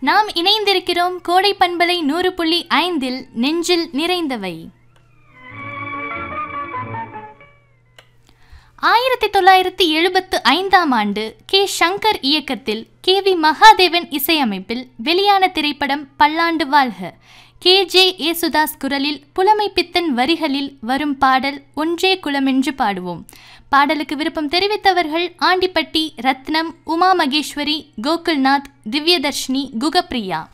நாம் இணைந்திருக்கிறோம் கோடை பண்பலை நூறு புள்ளி ஐந்தில் நெஞ்சில் நிறைந்தவை ஆயிரத்தி தொள்ளாயிரத்தி எழுபத்து ஐந்தாம் ஆண்டு கே சங்கர் இயக்கத்தில் கே வி மகாதேவன் இசையமைப்பில் வெளியான திரைப்படம் பல்லாண்டு வாழ்க கே ஜே ஏசுதாஸ் குரலில் புலமை பித்தன் வரிகளில் வரும் பாடல் ஒன்றே குலமென்று பாடுவோம் பாடலுக்கு விருப்பம் தெரிவித்தவர்கள் ஆண்டிப்பட்டி ரத்னம் உமா மகேஸ்வரி கோகுல்நாத் திவ்யதர்ஷினி குகப்பிரியா